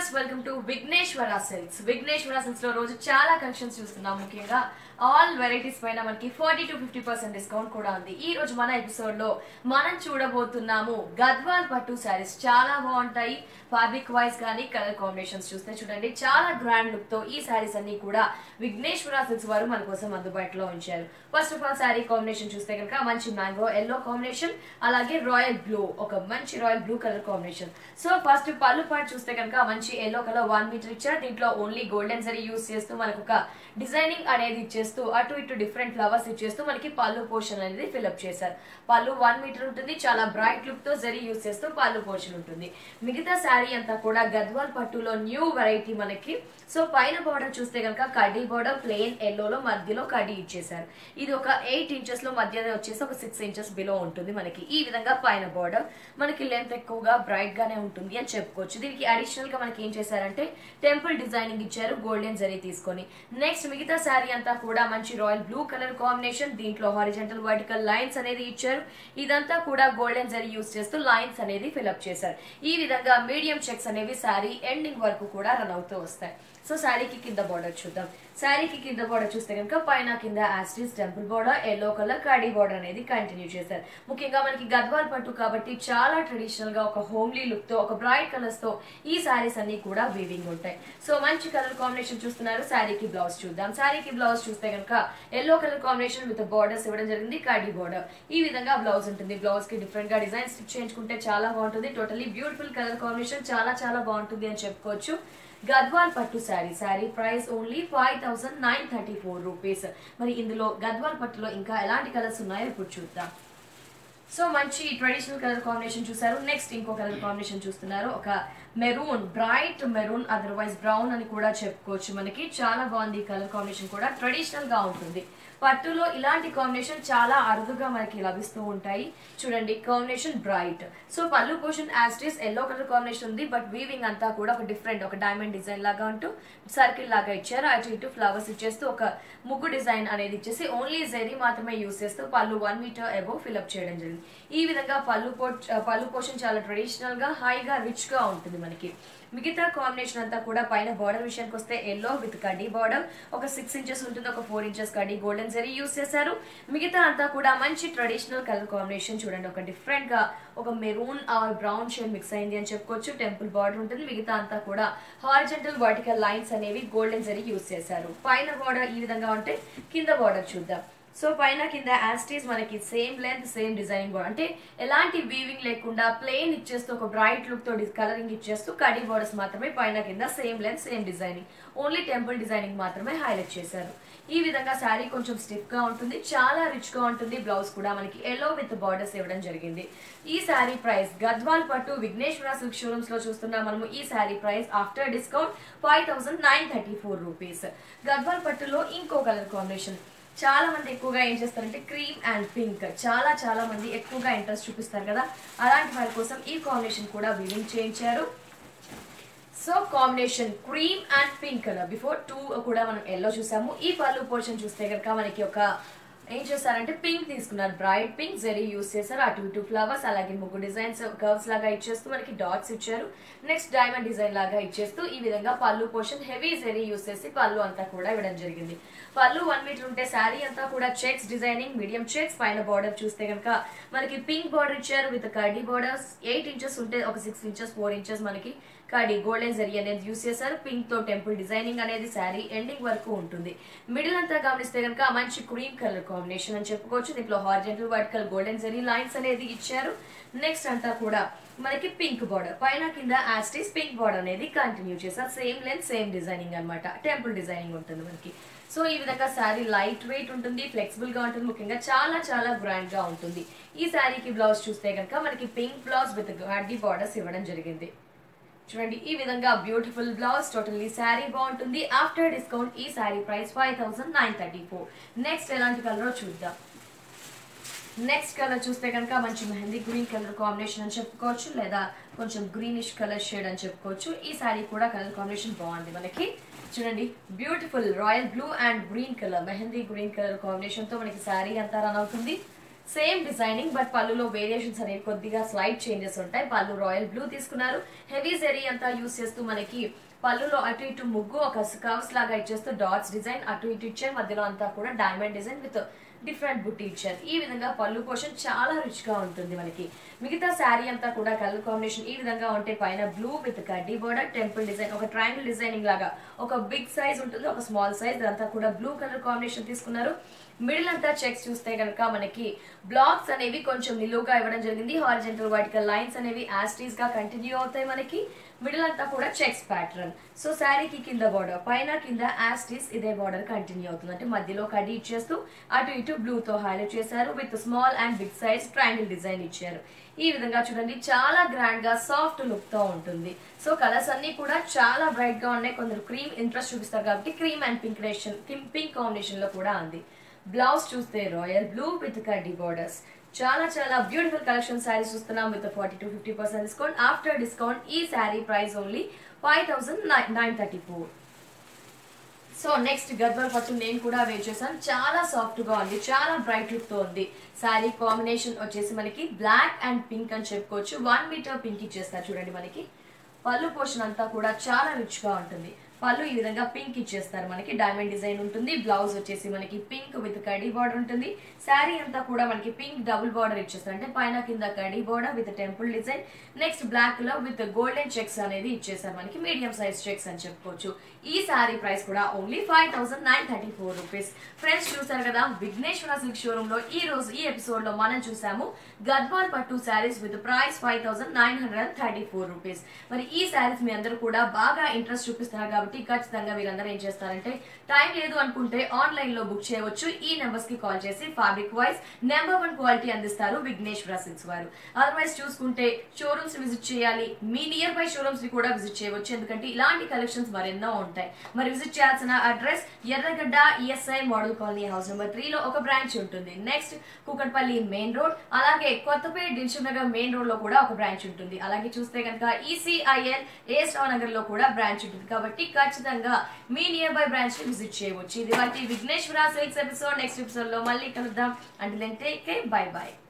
viewers welcome to Vigneshwara Silks Vigneshwara Silks లో రోజు చాలా కలెక్షన్స్ చూస్తున్నాం ముఖ్యంగా ఆల్ వెరైటీస్ పైన మనకి forty to fifty percent discount కూడా ఉంది ఈ రోజు మన ఎపిసోడ్ లో మనం చూడబోతున్నాము గద్వాల్ పట్టు శారీస్ చాలా బాగుంటాయి ఫ్యాబ్రిక్ వైజ్ కానీ కలర్ కాంబినేషన్స్ చూస్తే చూడండి చాలా గ్రాండ్ లుక్ తో ఈ శారీస్ అన్ని కూడా విఘ్నేశ్వర సిల్క్స్ వారు మన కోసం అందుబాటులో ఉంచారు first of all sari combination చూస్తే కనుక మంచి మ్యాంగో ఎల్లో కాంబినేషన్ అలాగే రాయల్ బ్లూ ఒక మంచి royal blue colour combination so first పళ్ళు పాటు చూస్తే కనుక మంచి ఎల్లో కలర్ వన్ మీటర్ ఇచ్చారు దీంట్లో ఓన్లీ గోల్డెన్ జరీ యూస్ చేస్తూ మనకు ఒక డిజైనింగ్ అనేది ఇచ్చేస్తూ అటు ఇటు డిఫరెంట్ ఫ్లవర్స్ ఇచ్చేస్తూ మనకి పళ్ళు పోర్షన్ అనేది ఫిల్అప్ చేశారు పళ్ళు వన్ మీటర్ ఉంటుంది చాలా బ్రైట్ లుక్ తో జరీ యూస్ చేస్తూ పళ్ళు పోర్షన్ ఉంటుంది మిగతా శారీ అంతా కూడా గద్వాల్ పట్టులో న్యూ వెరైటీ మనకి సో పైన బార్డర్ చూస్తే కనుక కడ్డీ బార్డర్ ప్లెయిన్ ఎల్లోలో మధ్యలో కడ్డీ ఇచ్చేసారు ఇది ఒక ఎయిట్ ఇంచెస్ లో మధ్యలో వచ్చేసి ఒక సిక్స్ ఇంచెస్ బిలో ఉంటుంది మనకి ఈ విధంగా పైన బార్డర్ మనకి లెంత్ ఎక్కువగా బ్రైట్ గానే ఉంటుంది అని చెప్పుకోవచ్చు దీనికి అడిషనల్ గా మనకి ఏం చేశారంటే టెంపుల్ డిజైనింగ్ ఇచ్చారు గోల్డెన్ జరీ తీసుకొని నెక్స్ట్ మిగతా శారీ అంతా కూడా మంచి రాయల్ బ్లూ కలర్ కాంబినేషన్ దీంట్లో హారిజెంటల్ వర్టికల్ లైన్స్ అనేది ఇచ్చారు ఇదంతా కూడా గోల్డెన్ జరీ యూస్ చేస్తూ లైన్స్ అనేది ఫిల్అప్ చేశారు ఈ విధంగా మీడియం చెక్స్ అనేవి శారీ ఎండింగ్ వరకు కూడా రన్ అవుతూ వస్తాయి సో శారీకి కింద బార్డర్ చూద్దాం శారీకి కింద బార్డర్ చూస్తే కనుక పైన కింద యాస్టిస్ టెంపుల్ బార్డర్ ఎల్లో కలర్ కడీ బార్డర్ అనేది కంటిన్యూ చేశారు ముఖ్యంగా మనకి గద్వాల్ పట్టు కాబట్టి చాలా ట్రెడిషనల్ గా ఒక హోమ్లీ లుక్ తో ఒక బ్రైట్ కలర్స్ తో ఈ శారీస్ అన్ని కూడా వీవింగ్ ఉంటాయి సో మంచి కలర్ కాంబినేషన్ చూస్తున్నారు శారీకి బ్లౌజ్ చూద్దాం శారీకి బ్లౌజ్ చూస్తే కనుక yellow colour combination with borders ఇవ్వడం జరిగింది కడీ బార్డర్ ఈ విధంగా బ్లౌజ్ ఉంటుంది బ్లౌజ్ కి డిఫరెంట్ గా డిజైన్ స్టిచ్ చేయించుకుంటే చాలా బాగుంటుంది టోటలీ బ్యూటిఫుల్ కలర్ కాంబినేషన్ చాలా చాలా బాగుంటుంది అని చెప్పుకోవచ్చు గద్వాల్ పట్టు sari sari price only five thousand nine thirty four rupees మరి ఇందులో గద్వాల్ పట్టులో ఇంకా ఎలాంటి కలర్స్ ఉన్నాయో ఇప్పుడు చూద్దాం సో మంచి ట్రెడిషనల్ కలర్ కాంబినేషన్ చూసారు నెక్స్ట్ ఇంకో కలర్ కాంబినేషన్ చూస్తున్నారు ఒక maroon bright maroon otherwise brown అని కూడా చెప్పుకోవచ్చు మనకి చాలా బాగుంది ఈ కలర్ కాంబినేషన్ కూడా ట్రెడిషనల్ గా ఉంటుంది పట్టులో ఇలాంటి కాంబినేషన్ చాలా అరుదుగా మనకి లభిస్తూ ఉంటాయి చూడండి combination bright so pallu portion as it is yellow colour combination ఉంది బట్ వీవింగ్ అంతా కూడా ఒక డిఫరెంట్ ఒక డైమండ్ డిజైన్ లాగా ఉంటూ సర్కిల్ లాగా ఇచ్చారు అటు ఇటు ఫ్లవర్స్ ఇచ్చేస్తూ ఒక ముగ్గు డిజైన్ అనేది ఇచ్చేసి ఓన్లీ జెరీ మాత్రమే యూస్ చేస్తూ పళ్ళు వన్ మీటర్ అబోవ్ ఫిల్అప్ చేయడం జరిగింది ఈ విధంగా పళ్ళు పో పళ్ళు పోర్షన్ చాలా ట్రెడిషనల్ గా హైగా రిచ్ గా ఉంటుంది మనకి మిగతా కాంబినేషన్ అంతా కూడా పైన బార్డర్ విషయానికి వస్తే ఎల్లో విత్ కడ్డీ బార్డర్ ఒక సిక్స్ ఇంచెస్ ఉంటుంది ఒక ఫోర్ ఇంచెస్ కడ్డీ గోల్డెన్ జరీ యూస్ చేశారు మిగతా అంతా కూడా మంచి ట్రెడిషనల్ కలర్ కాంబినేషన్ చూడండి ఒక డిఫరెంట్ గా ఒక maroon or brown shade mix అయింది అని చెప్పుకోవచ్చు టెంపుల్ బార్డర్ ఉంటుంది మిగతా అంతా కూడా హారిజెంటల్ వర్టికల్ లైన్స్ అనేవి గోల్డెన్ జరీ యూస్ చేశారు పైన బార్డర్ ఈ విధంగా ఉంటే కింద బార్డర్ చూద్దాం సో పైన కింద యాస్టీస్ మనకి same length same designing border అంటే ఎలాంటి వీవింగ్ లేకుండా ప్లెయిన్ ఇచ్చేస్తూ ఒక బ్రైట్ లుక్ తో కలరింగ్ ఇచ్చేస్తూ కడీ బోర్డర్స్ మాత్రమే పైన కింద same length same designing only temple designing మాత్రమే హైలైట్ చేశారు ఈ విధంగా శారీ కొంచెం స్టిఫ్ గా ఉంటుంది చాలా రిచ్ గా ఉంటుంది బ్లౌజ్ కూడా మనకి ఎల్లో విత్ బార్డర్స్ ఇవ్వడం జరిగింది ఈ శారీ ప్రైస్ గద్వాల్ పట్టు విఘ్నేశ్వర సిల్క్ షోరూమ్స్ లో చూస్తున్నాం మనము ఈ sari price after discount five thousand nine thirty four rupees Gadwal పట్టులో ఇంకో కలర్ కాంబినేషన్ చాలా మంది ఎక్కువగా ఏం చేస్తారంటే క్రీమ్ అండ్ పింక్ చాలా చాలా మంది ఎక్కువగా ఇంట్రెస్ట్ చూపిస్తారు కదా అలాంటి వారి కోసం ఈ కాంబినేషన్ కూడా వీవింగ్ చేయించారు so combination cream and pink colour before too కూడా మనం ఎల్లో చూసాము ఈ పళ్ళు పోర్షన్ చూస్తే కనుక మనకి ఒక ఏం చేస్తారంటే పింక్ తీసుకున్నారు బ్రైట్ పింక్ జరీ యూస్ చేశారు అటు ఇటు ఫ్లవర్స్ అలాగే ముగ్గు డిజైన్స్ కర్వ్స్ లాగా ఇచ్చేస్తూ మనకి డాట్స్ ఇచ్చారు నెక్స్ట్ డైమండ్ డిజైన్ లాగా ఇచ్చేస్తూ ఈ విధంగా పళ్ళు పోర్షన్ హెవీ జరీ యూస్ చేసి పళ్ళు అంతా కూడా ఇవ్వడం జరిగింది పళ్ళు వన్ మీటర్ ఉంటే శారీ అంతా కూడా చెక్స్ డిజైనింగ్ మీడియం చెక్స్ పైన బార్డర్ చూస్తే కనుక మనకి పింక్ బార్డర్ ఇచ్చారు విత్ కర్డీ బార్డర్స్ ఎయిట్ ఇంచెస్ ఉంటే ఒక సిక్స్ ఇంచెస్ ఫోర్ ఇంచెస్ మనకి కడి గోల్డెన్ జరీ అనేది యూస్ చేశారు పింక్ తో టెంపుల్ డిజైనింగ్ అనేది శారీ ఎండింగ్ వరకు ఉంటుంది మిడిల్ అంతా గమనిస్తే కనుక మంచి క్రీమ్ కలర్ కాంబినేషన్ అని చెప్పుకోవచ్చు దీంట్లో horizontal vertical golden zari lines అనేది ఇచ్చారు నెక్స్ట్ అంతా కూడా మనకి పింక్ బార్డర్ పైన కింద యాస్టిస్ పింక్ బార్డర్ అనేది కంటిన్యూ చేశారు సేమ్ లెంత్ సేమ్ డిజైనింగ్ అనమాట టెంపుల్ డిజైనింగ్ ఉంటుంది మనకి సో ఈ విధంగా శారీ లైట్ వెయిట్ ఉంటుంది ఫ్లెక్సిబుల్ గా ఉంటుంది ముఖ్యంగా చాలా చాలా గ్రాండ్ గా ఉంటుంది ఈ శారీకి బ్లౌజ్ చూస్తే కనుక మనకి పింక్ బ్లౌజ్ విత్ గడ్డీ బార్డర్స్ ఇవ్వడం జరిగింది చూడండి ఈ విధంగా బ్యూటిఫుల్ బ్లౌజ్ టోటల్లీ శారీ బాగుంటుంది ఆఫ్టర్ డిస్కౌంట్ ఈ sari price five thousand nine thirty four next ఎలాంటి కలర్ చూద్దాం నెక్స్ట్ కలర్ చూస్తే కనుక మంచి మెహందీ గ్రీన్ కలర్ కాంబినేషన్ అని చెప్పుకోవచ్చు లేదా కొంచెం గ్రీనిష్ కలర్ షేడ్ అని చెప్పుకోవచ్చు ఈ శారీ కూడా కలర్ కాంబినేషన్ బాగుంది మనకి చూడండి beautiful royal blue and green colour mehndi green colour combination తో మనకి శారీ అంతా రన్ అవుతుంది సేమ్ డిజైనింగ్ బట్ పళ్ళులో వేరియేషన్స్ అనేవి కొద్దిగా స్లైడ్ చేంజెస్ ఉంటాయి పళ్ళు రాయల్ బ్లూ తీసుకున్నారు హెవీ జెరీ అంతా యూస్ చేస్తూ మనకి పళ్ళులో అటు ఇటు ముగ్గు ఒక కర్వ్స్ లాగా ఇచ్చేస్తూ డాట్స్ డిజైన్ అటు ఇటు ఇచ్చారు మధ్యలో అంతా కూడా డైమండ్ డిజైన్ విత్ డిఫరెంట్ బుట్టి ఇచ్చారు ఈ విధంగా పళ్ళు పోర్షన్ చాలా రిచ్ గా ఉంటుంది మనకి మిగతా శారీ అంతా కూడా కలర్ కాంబినేషన్ ఈ విధంగా ఉంటే పైన బ్లూ విత్ కడ్డీ బోర్డర్ టెంపుల్ డిజైన్ ఒక ట్రయాంగిల్ డిజైనింగ్ లాగా ఒక బిగ్ సైజ్ ఉంటుంది ఒక స్మాల్ సైజ్ ఇదంతా కూడా బ్లూ కలర్ కాంబినేషన్ తీసుకున్నారు మిడిల్ అంతా చెక్స్ చూస్తే కనుక మనకి బ్లాక్స్ అనేవి కొంచెం నిలువుగా ఇవ్వడం జరిగింది హారిజెంటల్ వర్టికల్ లైన్స్ అనేవి యాస్టీస్ గా కంటిన్యూ అవుతాయి మనకి మిడిల్ అంతా కూడా చెక్స్ ప్యాటర్న్ సో శారీకి కింద బార్డర్ పైన కింద యాస్టీస్ ఇదే బార్డర్ కంటిన్యూ అవుతుంది అంటే మధ్యలో కడి ఇచ్చేస్తూ అటు ఇటు బ్లూ తో హైలైట్ చేశారు with small and big size triangle design ఇచ్చారు ఈ విధంగా చూడండి చాలా గ్రాండ్ గా సాఫ్ట్ లుక్ తో ఉంటుంది సో కలర్స్ అన్ని కూడా చాలా బ్రైట్ గా ఉన్నాయి కొందరు క్రీమ్ ఇంట్రెస్ట్ చూపిస్తారు కాబట్టి cream and pink pink combination లో కూడా ఉంది బ్లౌజ్ చూస్తే రాయల్ బ్లూ విత్ కడ్డీ బార్డర్స్ చాలా చాలా బ్యూటిఫుల్ కలెక్షన్ శారీస్ చూస్తున్నాం with forty to fifty percent discount after discount ఈ sari price only five thousand nine thirty four so next Gadwal పట్టు నేను కూడా వేర్ చేశాను చాలా సాఫ్ట్ గా ఉంది చాలా బ్రైట్ లుక్ తో ఉంది శారీ కాంబినేషన్ వచ్చేసి మనకి బ్లాక్ అండ్ పింక్ అని చెప్పుకోవచ్చు వన్ మీటర్ పింక్ ఇచ్చేస్తారు చూడండి మనకి పళ్ళు పోర్షన్ అంతా కూడా చాలా రిచ్ గా ఉంటుంది పళ్ళు ఈ విధంగా పింక్ ఇచ్చేస్తారు మనకి డైమండ్ డిజైన్ ఉంటుంది బ్లౌజ్ వచ్చేసి మనకి పింక్ విత్ కడీ బార్డర్ ఉంటుంది శారీ అంతా కూడా మనకి పింక్ డబుల్ బార్డర్ ఇచ్చేస్తారు అంటే పైన కింద కడీ border with temple design next black లో విత్ గోల్డెన్ చెక్స్ అనేది ఇచ్చేసారు మనకి మీడియం సైజ్ చెక్స్ అని చెప్పుకోవచ్చు ఈ శారీ ప్రైస్ కూడా only five thousand nine thirty four rupees friends చూసారు కదా విఘ్నేశ్వర సిల్క్ షోరూమ్ లో ఈ రోజు ఈ ఎపిసోడ్ లో మనం చూసాము గద్వాల్ పట్టు saris with price five thousand nine hundred thirty four rupees మరి ఈ శారీస్ మీ అందరూ కూడా బాగా ఇంట్రెస్ట్ చూపిస్తున్నారు కాబట్టి ఖచ్చితంగా మీరందరూ ఏం చేస్తారంటే టైం లేదు అనుకుంటే ఆన్లైన్ లో బుక్ చేయవచ్చు ఈ నెంబర్స్ కి కాల్ చేసి fabric wise number one quality అందిస్తారు విఘ్నేశ్వర సిల్క్స్ వారు అదర్వైజ్ చూసుకుంటే షోరూమ్స్ విజిట్ చేయాలి మీ నియర్ బై షోరూమ్స్ ని కూడా విజిట్ చేయవచ్చు ఎందుకంటే ఇలాంటి కలెక్షన్స్ మరెన్నో ఉంటాయి మరి విజిట్ చేయాల్సిన address Erragadda ESI model colony house number three లో ఒక బ్రాంచ్ ఉంటుంది నెక్స్ట్ కూకట్పల్లి మెయిన్ రోడ్ అలాగే కొత్తపేట దిల్సుఖ్ నగర్ మెయిన్ రోడ్ లో కూడా ఒక బ్రాంచ్ ఉంటుంది అలాగే చూస్తే కనుక ఈసీఐఎల్ ఏ స్టావ్ నగర్ లో కూడా బ్రాంచ్ ఉంటుంది కాబట్టి ఖచ్చితంగా మీ నియర్ బై బ్రాంచ్ ని విజిట్ చేయవచ్చు ఇది వాటి Vighneshwara silks episode next episode లో మళ్ళీ కలుద్దాం అంటే టేక్ బై బై